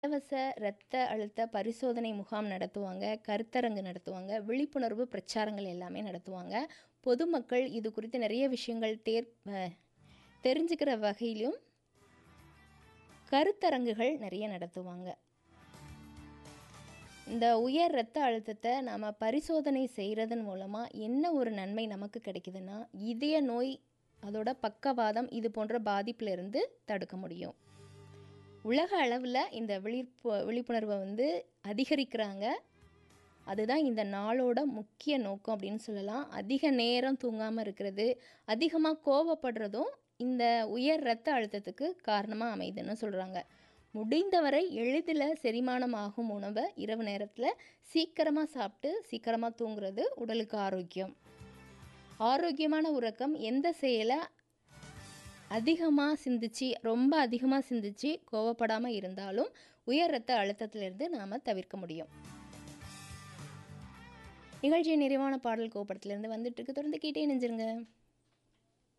இலவச இரத்த அழுத்த பரிசோதனை முகாம் நடத்துவாங்க கருத்தரங்கு நடத்துவாங்க விழிப்புணர்வு பிரச்சாரங்கள் எல்லாமே நடத்துவாங்க பொதுமக்கள் இது குறித்து நிறைய விஷயங்கள் தேர் அஹ், தெரிஞ்சுக்கிற வகையிலும் கருத்தரங்குகள் நிறைய நடத்துவாங்க இந்த உயர் இரத்த அழுத்தத்தை நாம் பரிசோதனை செய்கிறதன் மூலமாக என்ன ஒரு நன்மை நமக்கு கிடைக்குதுன்னா இதய நோய் அதோட பக்கவாதம் இது போன்ற பாதிப்பிலிருந்து தடுக்க முடியும் உலக அளவில் இந்த விழிப்பு விழிப்புணர்வை வந்து அதிகரிக்கிறாங்க அதுதான் இந்த நாளோட முக்கிய நோக்கம் அப்படின்னு சொல்லலாம் அதிக நேரம் தூங்காமல் இருக்கிறது அதிகமாக கோவப்படுறதும் இந்த உயர் இரத்த அழுத்தத்துக்கு காரணமாக அமைதுன்னு சொல்கிறாங்க முடிந்தவரை எளிதில் செரிமானம் ஆகும் உணவை இரவு நேரத்தில் சீக்கிரமாக சாப்பிட்டு சீக்கிரமாக தூங்குறது உடலுக்கு ஆரோக்கியம் ஆரோக்கியமான உறக்கம் எந்த செயலை அதிகமாக சிந்திச்சு ரொம்ப அதிகமாக சிந்திச்சு கோவப்படாமல் இருந்தாலும் உயர் ரத்த அழுத்தத்திலிருந்து நாம் தவிர்க்க முடியும் நிகழ்ச்சியின் நிறைவான பாடல் கோபடத்திலிருந்து வந்துட்டு இருக்கு தொடர்ந்து கேட்டே நெஞ்சிருங்க